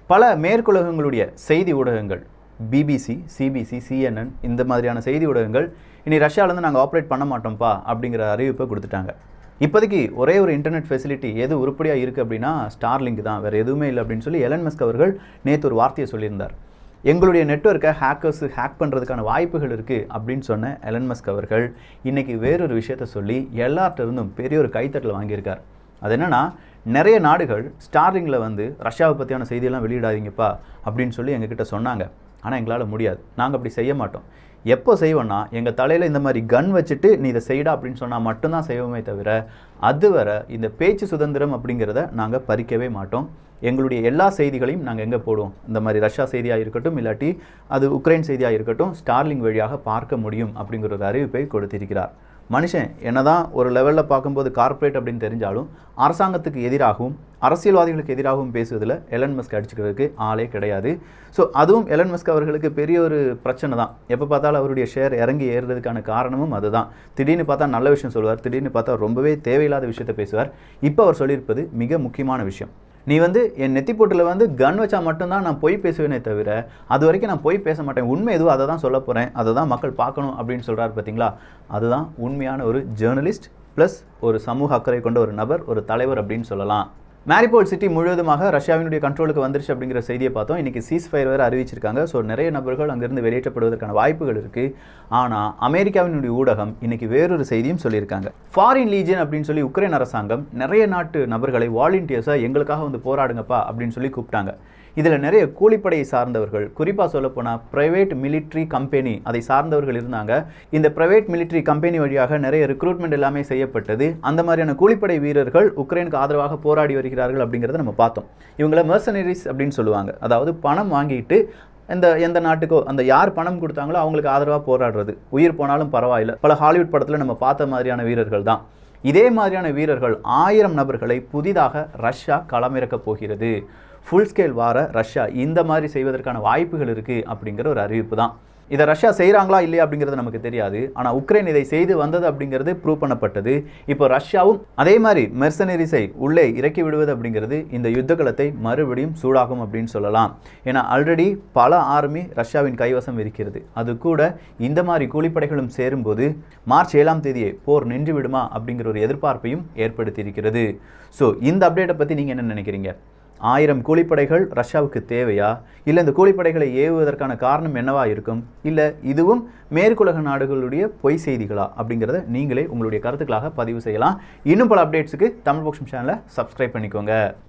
பல மேற்குலகங்களுடைய செய்தி ஊடகங்கள் பிபிசி சிபிசி சிஎன்என் இந்த மாதிரியான செய்தி ஊடகங்கள் இனி ரஷ்யாவிலேருந்து நாங்கள் ஆப்ரேட் பண்ண மாட்டோம்ப்பா அப்படிங்கிற அறிவிப்பை கொடுத்துட்டாங்க இப்போதைக்கு ஒரே ஒரு இன்டர்நெட் ஃபெசிலிட்டி எது உருப்படியாக இருக்குது அப்படின்னா ஸ்டார்லிங்க் தான் வேறு எதுவுமே இல்லை அப்படின்னு சொல்லி எலன் மஸ்க் அவர்கள் நேற்று ஒரு வார்த்தையை சொல்லியிருந்தார் எங்களுடைய நெட்வொர்க்கை ஹேக்கர்ஸ் ஹேக் பண்ணுறதுக்கான வாய்ப்புகள் இருக்குது அப்படின்னு சொன்ன எலன் மஸ்க் அவர்கள் இன்றைக்கி வேறொரு விஷயத்த சொல்லி எல்லார்ட்ட இருந்தும் பெரிய ஒரு கைத்தட்டல் வாங்கியிருக்கார் அது என்னென்னா நிறைய நாடுகள் ஸ்டார்லிங்கில் வந்து ரஷ்யாவை பற்றியான செய்தியெல்லாம் வெளியிடாதீங்கப்பா அப்படின்னு சொல்லி எங்ககிட்ட சொன்னாங்க ஆனால் எங்களால் முடியாது நாங்கள் அப்படி செய்ய மாட்டோம் எப்போ செய்வோன்னா எங்கள் தலையில் இந்த மாதிரி கன் வச்சுட்டு நீ இதை செய்டா அப்படின்னு சொன்னால் மட்டும்தான் செய்வோமே தவிர அதுவரை இந்த பேச்சு சுதந்திரம் அப்படிங்கிறத நாங்கள் பறிக்கவே மாட்டோம் எங்களுடைய எல்லா செய்திகளையும் நாங்கள் எங்கே போடுவோம் இந்த மாதிரி ரஷ்யா செய்தியாக இருக்கட்டும் இல்லாட்டி அது உக்ரைன் செய்தியாக இருக்கட்டும் ஸ்டார்லிங் வழியாக பார்க்க முடியும் அப்படிங்கிற ஒரு அறிவிப்பை கொடுத்திருக்கிறார் மனுஷன் என்னதான் ஒரு லெவலில் பார்க்கும்போது கார்ப்பரேட் அப்படின்னு தெரிஞ்சாலும் அரசாங்கத்துக்கு எதிராகவும் அரசியல்வாதிகளுக்கு எதிராகவும் பேசுவதில் எலன் மஸ்க் அடிச்சுக்கிறதுக்கு ஆளே கிடையாது ஸோ அதுவும் எலன் மஸ்க் அவர்களுக்கு பெரிய ஒரு பிரச்சனை தான் எப்போ பார்த்தாலும் அவருடைய ஷேர் இறங்கி ஏறுறதுக்கான காரணமும் அதுதான் திடீர்னு பார்த்தா நல்ல விஷயம் சொல்லுவார் திடீர்னு பார்த்தா ரொம்பவே தேவையில்லாத விஷயத்தை பேசுவார் இப்போ அவர் சொல்லியிருப்பது மிக முக்கியமான விஷயம் நீ வந்து என் நெத்திப்போட்டில் வந்து கன் வச்சா மட்டும்தான் நான் பொய் பேசுவேனே தவிர அது வரைக்கும் நான் பொய் பேச மாட்டேன் உண்மை எதுவும் அதை தான் சொல்ல போகிறேன் அதை தான் மக்கள் பார்க்கணும் அப்படின்னு சொல்கிறாரு பார்த்தீங்களா அதுதான் உண்மையான ஒரு ஜேர்னலிஸ்ட் ப்ளஸ் ஒரு சமூக அக்கறை கொண்ட ஒரு நபர் ஒரு தலைவர் அப்படின்னு சொல்லலாம் மேரிபோல் சிட்டி முழுவதுமாக ரஷ்யாவினுடைய கண்ட்ரோலுக்கு வந்துருச்சு அப்படிங்கிற செய்தியை பார்த்தோம் இன்றைக்கி சீஸ் ஃபயர் வேறு அறிவிச்சிருக்காங்க ஸோ நிறைய நபர்கள் அங்கேருந்து வெளியேற்றப்படுவதற்கான வாய்ப்புகள் இருக்குது ஆனால் அமெரிக்காவினுடைய ஊடகம் இன்றைக்கி வேறொரு செய்தியும் சொல்லியிருக்காங்க ஃபாரின் லீஜன் அப்படின்னு சொல்லி உக்ரைன் அரசாங்கம் நிறைய நாட்டு நபர்களை வாலண்டியர்ஸாக எங்களுக்காக வந்து போராடுங்கப்பா அப்படின்னு சொல்லி கூப்பிட்டாங்க இதில் நிறைய கூலிப்படையை சார்ந்தவர்கள் குறிப்பாக சொல்லப்போனால் ப்ரைவேட் மிலிட்ரி கம்பெனி அதை சார்ந்தவர்கள் இருந்தாங்க இந்த ப்ரைவேட் மிலிட்ரி கம்பெனி வழியாக நிறைய ரெக்ரூட்மெண்ட் எல்லாமே செய்யப்பட்டது அந்த மாதிரியான கூலிப்படை வீரர்கள் உக்ரைனுக்கு ஆதரவாக போராடி வருகிறார்கள் அப்படிங்கிறத நம்ம பார்த்தோம் இவங்கள மெர்சனரிஸ் அப்படின்னு சொல்லுவாங்க அதாவது பணம் வாங்கிட்டு இந்த எந்த நாட்டுக்கோ அந்த யார் பணம் கொடுத்தாங்களோ அவங்களுக்கு ஆதரவாக போராடுறது உயிர் போனாலும் பரவாயில்ல பல ஹாலிவுட் படத்தில் நம்ம பார்த்த மாதிரியான வீரர்கள் தான் இதே மாதிரியான வீரர்கள் ஆயிரம் நபர்களை புதிதாக ரஷ்யா களமிறக்கப் போகிறது ஃபுல் ஸ்கேல் வார ரஷ்யா இந்த மாதிரி செய்வதற்கான வாய்ப்புகள் இருக்குது அப்படிங்கிற ஒரு அறிவிப்பு தான் இதை ரஷ்யா செய்கிறாங்களா இல்லையா அப்படிங்கிறது நமக்கு தெரியாது ஆனால் உக்ரைன் இதை செய்து வந்தது அப்படிங்கிறது ப்ரூவ் பண்ணப்பட்டது இப்போ ரஷ்யாவும் அதே மாதிரி மெர்சனரிஸை உள்ளே இறக்கி விடுவது அப்படிங்கிறது இந்த யுத்த களத்தை மறுபடியும் சூடாகும் அப்படின்னு சொல்லலாம் ஏன்னா ஆல்ரெடி பல ஆர்மி ரஷ்யாவின் கைவசம் இருக்கிறது அது கூட இந்த மாதிரி கூலிப்படைகளும் சேரும்போது மார்ச் ஏழாம் தேதியே போர் நின்று விடுமா அப்படிங்கிற ஒரு எதிர்பார்ப்பையும் ஏற்படுத்தியிருக்கிறது ஸோ இந்த அப்டேட்டை பற்றி நீங்கள் என்ன நினைக்கிறீங்க ஆயிரம் கூலிப்படைகள் ரஷ்யாவுக்கு தேவையா இல்லை இந்த கூலிப்படைகளை ஏவுவதற்கான காரணம் என்னவா இருக்கும் இல்லை இதுவும் மேற்குலக நாடுகளுடைய பொய் செய்திகளா அப்படிங்கிறத நீங்களே உங்களுடைய கருத்துக்களாக பதிவு செய்யலாம் இன்னும் பல அப்டேட்ஸுக்கு தமிழ் போக்ஷம் சேனலை சப்ஸ்கிரைப் பண்ணிக்கோங்க